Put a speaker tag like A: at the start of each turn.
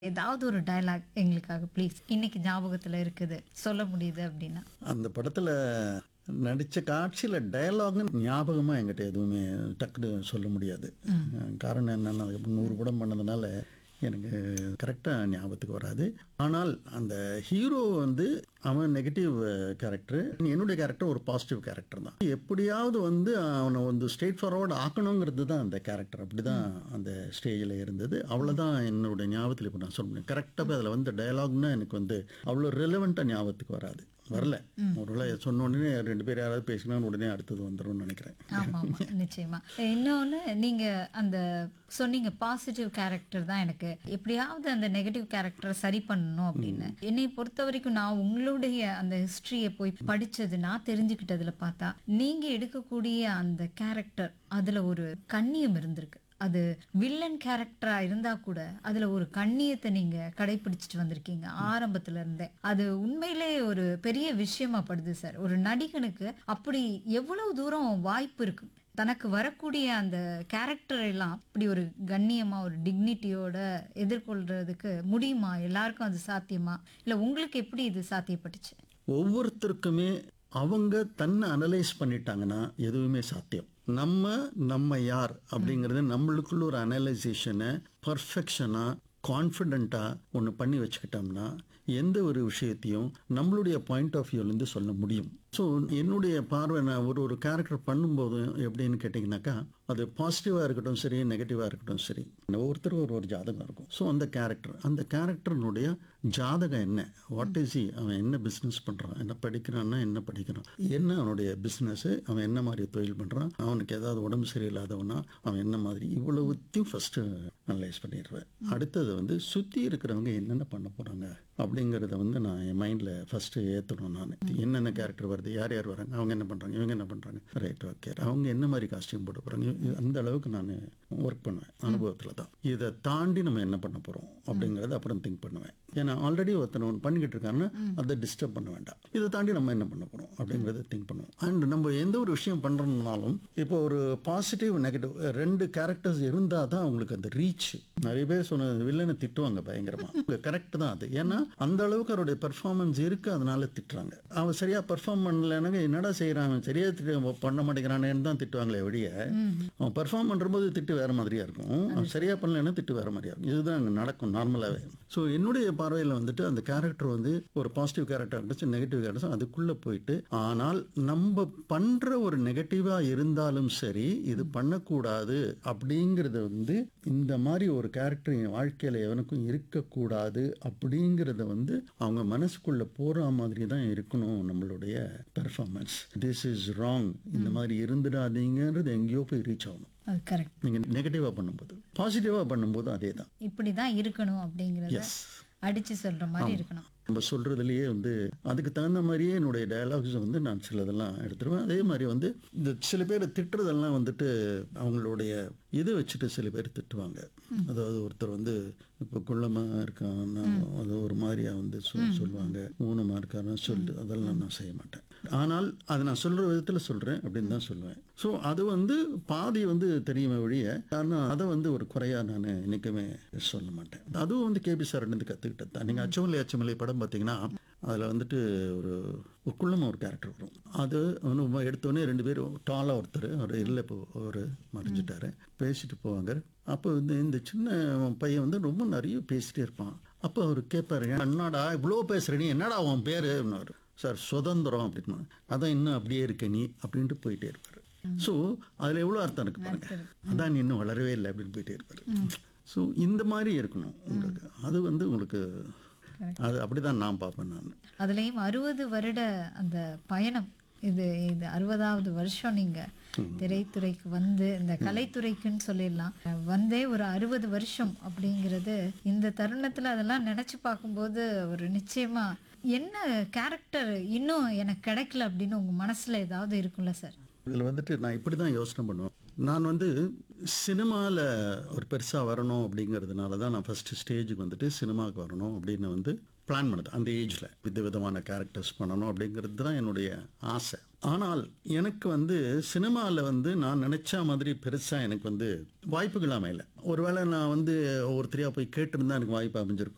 A: ஏதாவது ஒரு டயலாக் எங்களுக்காக ப்ளீஸ் இன்னைக்கு ஞாபகத்துல இருக்குது சொல்ல முடியுது அப்படின்னா
B: அந்த படத்தில் நடித்த காட்சியில் டயலாக்னு ஞாபகமாக என்கிட்ட எதுவுமே டக்குன்னு சொல்ல முடியாது காரணம் என்னென்னா அதுக்கப்புறம் நூறு படம் பண்ணதுனால எனக்கு கரெக்டாக ஞாபகத்துக்கு வராது ஆனால் அந்த ஹீரோ வந்து அவன் நெகட்டிவ் கேரக்டர் என்னுடைய கேரக்டர் ஒரு பாசிட்டிவ் கேரக்டர் தான் எப்படியாவது வந்து அவனை வந்து ஸ்ட்ரெயிட் ஃபார்வர்டு ஆக்கணுங்கிறது தான் அந்த கேரக்டர் அப்படி தான் அந்த ஸ்டேஜில் இருந்தது அவ்வளோதான் என்னுடைய ஞாபகத்தில் இப்போ நான் சொல்ல முடியும் கரெக்டாக அதில் வந்து டயலாக்னா எனக்கு வந்து அவ்வளோ ரெலவெண்ட்டாக ஞாபகத்துக்கு வராது வரல ஒருவேளை சொன்ன உடனே ரெண்டு பேர் யாராவது பேசினா உடனே அடுத்தது வந்துரும்னு நினைக்கிறேன்
A: ஆமா ஆமா நிச்சயமா இன்னொன்னு நீங்க அந்த சொன்னீங்க பாசிட்டிவ் கேரக்டர் தான் எனக்கு எப்படியாவது அந்த நெகட்டிவ் கேரக்டரை சரி பண்ணணும் அப்படின்னு என்னை பொறுத்த வரைக்கும் நான் உங்களுடைய அந்த ஹிஸ்டரியை போய் படிச்சது நான் தெரிஞ்சுக்கிட்டதுல பார்த்தா நீங்க எடுக்கக்கூடிய அந்த கேரக்டர் அதுல ஒரு கண்ணியம் இருந்திருக்கு அது வில்லன் கேரக்டரா இருந்தா கூட அதுல ஒரு கண்ணியத்தை நீங்க கடைபிடிச்சிட்டு வந்திருக்கீங்க ஆரம்பத்துல இருந்தே அது உண்மையிலே ஒரு பெரிய விஷயமா படுது சார் ஒரு நடிகனுக்கு அப்படி எவ்வளவு தூரம் வாய்ப்பு இருக்கு தனக்கு வரக்கூடிய அந்த கேரக்டர் எல்லாம் இப்படி ஒரு கண்ணியமா ஒரு டிக்னிட்டியோட எதிர்கொள்றதுக்கு முடியுமா எல்லாருக்கும் அது சாத்தியமா இல்ல உங்களுக்கு எப்படி இது சாத்தியப்பட்டுச்சு
B: ஒவ்வொருத்தருக்குமே அவங்க தன்னை அனலைஸ் பண்ணிட்டாங்கன்னா எதுவுமே சாத்தியம் நம்ம நம்ம யார் அப்படிங்கிறது நம்மளுக்குள்ள ஒரு அனலைசேஷனை பர்ஃபெக்ஷனாக கான்ஃபிடெண்ட்டாக ஒன்று பண்ணி வச்சுக்கிட்டோம்னா எந்த ஒரு விஷயத்தையும் நம்மளுடைய பாயிண்ட் ஆஃப் வியூலேருந்து சொல்ல முடியும் ஸோ என்னுடைய பார்வை நான் ஒரு ஒரு கேரக்டர் பண்ணும்போது எப்படின்னு கேட்டிங்கனாக்கா அது பாசிட்டிவாக இருக்கட்டும் சரி நெகட்டிவாக இருக்கட்டும் சரி ஒவ்வொருத்தருக்கும் ஒரு ஒரு ஜாதகம் இருக்கும் ஸோ அந்த கேரக்டர் அந்த கேரக்டர்னுடைய ஜாதகம் என்ன வாட் இஸ் he அவன் என்ன பிஸ்னஸ் பண்ணுறான் என்ன படிக்கிறான்னா என்ன படிக்கிறான் என்ன அவனுடைய பிஸ்னஸ்ஸு அவன் என்ன மாதிரி தொழில் பண்ணுறான் அவனுக்கு ஏதாவது உடம்பு சரியில்லாதவனா அவன் என்ன மாதிரி இவ்வளவுத்தையும் ஃபஸ்ட்டு அனலைஸ் பண்ணிடுவேன் அடுத்தது வந்து சுற்றி இருக்கிறவங்க என்னென்ன பண்ண போகிறாங்க அப்படிங்கிறத வந்து நான் என் மைண்டில் ஃபஸ்ட்டு ஏற்றணும் நான் என்னென்ன கேரக்டர் வருது யார் யார் வராங்க அவங்க என்ன பண்ணுறாங்க இவங்க என்ன பண்ணுறாங்க ரைட் ஓகே அவங்க என்ன மாதிரி காஸ்டியூம் போட்டு போகிறாங்க அந்த அளவுக்கு நான் ஒர்க் பண்ணுவேன் அனுபவத்தில் தான் இதை தாண்டி நம்ம என்ன பண்ண போகிறோம் அப்படிங்கிறத அப்புறம் திங்க் பண்ணுவேன் ஏன்னா ஆல்ரெடி ஒருத்தன் ஒன்று பண்ணிக்கிட்டு இருக்காங்கன்னா அதை டிஸ்டர்ப் பண்ண வேண்டாம் இதை தாண்டி நம்ம என்ன பண்ண போகிறோம் அப்படிங்கிறத திங்க் பண்ணுவோம் அண்ட் நம்ம எந்த ஒரு விஷயம் பண்ணுறோம்னாலும் இப்போ ஒரு பாசிட்டிவ் நெகட்டிவ் ரெண்டு கேரக்டர்ஸ் இருந்தால் தான் அவங்களுக்கு அந்த ரீச் நிறைய பேர் சொன்ன வில்லனை திட்டுவாங்க பயங்கரமாக கரெக்ட் தான் அது ஏன்னா அந்த அளவுக்கு அவருடைய பெர்ஃபார்மன்ஸ் இருக்கு அதனால திட்டுறாங்க அவன் சரியா பெர்ஃபார்ம் பண்ணலனாங்க என்னடா செய்யறான் அவன் சரியா திட்டு பண்ண மாட்டேங்கிறானேன்னு தான் திட்டுவாங்களே ஒழிய அவன் பெர்ஃபார்ம் பண்ணும்போது திட்டு வேற மாதிரியா இருக்கும் அவன் சரியா பண்ணலன்னா திட்டு வேற மாதிரியா இருக்கும் இதுதான் அங்கே நடக்கும் நார்மலாகவே ஸோ என்னுடைய பார்வையில் வந்துட்டு அந்த கேரக்டர் வந்து ஒரு பாசிட்டிவ் கேரக்டர் இருந்துச்சு நெகட்டிவ் கேரக்டர் அதுக்குள்ள போயிட்டு ஆனால் நம்ம பண்ற ஒரு நெகட்டிவா இருந்தாலும் சரி இது பண்ணக்கூடாது அப்படிங்கிறத வந்து இந்த மாதிரி ஒரு கேரக்டர் என் வாழ்க்கையில எவனுக்கும் இருக்கக்கூடாது அப்படிங்கிறத வந்து அவங்க மனசுக்குள்ள போற மாதிரி தான் இருக்கணும் நம்மளுடைய பெர்ஃபார்மன்ஸ் திஸ் இஸ் ராங் இந்த மாதிரி இருந்துடாதீங்கிறது எங்கேயோ போய் ரீச் ஆகணும்
A: அது கரெக்ட்
B: நீங்க நெகட்டிவா பண்ணும்போது பாசிட்டிவா பண்ணும்போது அதே தான்
A: இப்படிதான் இருக்கணும் அப்படிங்கறத
B: எஸ்
A: அடிச்சு சொல்ற மாதிரி இருக்கணும்
B: நம்ம சொல்றதுலயே வந்து அதுக்கு தகுந்த மாதிரியே என்னுடைய டயலாக்ஸ் வந்து நான் சிலதெல்லாம் எடுத்துருவேன் அதே மாதிரி வந்து இந்த சில பேர் திட்டுறதெல்லாம் வந்துட்டு அவங்களுடைய இதை வச்சுட்டு சில பேர் திட்டுவாங்க அதாவது ஒருத்தர் வந்து இப்போ குள்ளமாக இருக்கான்னா அது ஒரு மாதிரியா வந்து சொல் சொல்லுவாங்க ஊனமாக இருக்காருன்னா சொல்லு அதெல்லாம் நான் செய்ய மாட்டேன் ஆனால் அதை நான் சொல்ற விதத்தில் சொல்றேன் அப்படின்னு தான் சொல்லுவேன் ஸோ அது வந்து பாதி வந்து தெரியுமே ஒழிய ஆனால் அதை வந்து ஒரு குறையா நான் என்னைக்குமே சொல்ல மாட்டேன் அதுவும் வந்து கேபி சார் இருந்து கற்றுக்கிட்டது தான் நீங்கள் அச்சமலை அச்சமலை படம் பார்த்தீங்கன்னா அதில் வந்துட்டு ஒரு ஒரு குள்ளமாக ஒரு கேரக்டர் வரும் அது வந்து எடுத்தோடனே ரெண்டு பேரும் டாலாக ஒருத்தர் அவர் இல்லை இப்போ ஒரு மறைஞ்சிட்டாரு பேசிட்டு போவாங்க அப்போ வந்து இந்த சின்ன பையன் வந்து ரொம்ப நிறைய பேசிட்டே இருப்பான் அப்போ அவர் கேட்பாரு என்னடா இவ்வளோ பேசுற நீ என்னடா உன் பேர் அப்படின்னாரு சார் சுதந்திரம் அப்படின்னா அதான் இன்னும் அப்படியே இருக்க நீ அப்படின்ட்டு போயிட்டே இருப்பாரு ஸோ அதில் எவ்வளோ அர்த்தம் இருக்கு பாருங்க அதான் நீ இன்னும் வளரவே இல்லை அப்படின்னு போயிட்டே இருப்பாரு ஸோ இந்த மாதிரி இருக்கணும் உங்களுக்கு அது வந்து உங்களுக்கு அது அப்படிதான் நான் பார்ப்பேன் நான்
A: அதுலயும் அறுபது வருட அந்த பயணம் இது இது அறுபதாவது வருஷம் நீங்க திரைத்துறைக்கு வந்து இந்த கலைத்துறைக்குன்னு சொல்லிடலாம் வந்தே ஒரு அறுபது வருஷம் அப்படிங்கிறது இந்த தருணத்துல அதெல்லாம் நினைச்சு பார்க்கும்போது ஒரு நிச்சயமா என்ன கேரக்டர் இன்னும் எனக்கு கிடைக்கல அப்படின்னு உங்க மனசுல ஏதாவது இருக்கும்ல சார்
B: இதில் வந்துட்டு நான் இப்படி தான் யோசனை பண்ணுவேன் நான் வந்து சினிமாவில் ஒரு பெருசாக வரணும் அப்படிங்கிறதுனால தான் நான் ஃபஸ்ட்டு ஸ்டேஜுக்கு வந்துட்டு சினிமாவுக்கு வரணும் அப்படின்னு வந்து பிளான் பண்ணது அந்த ஏஜில் வித விதமான கேரக்டர்ஸ் பண்ணணும் அப்படிங்கிறது தான் என்னுடைய ஆசை ஆனால் எனக்கு வந்து சினிமாவில் வந்து நான் நினச்ச மாதிரி பெருசாக எனக்கு வந்து வாய்ப்புகள் அமையல ஒருவேளை நான் வந்து ஒருத்தரையாக போய் கேட்டிருந்தா எனக்கு வாய்ப்பு அமைஞ்சிருக்கும்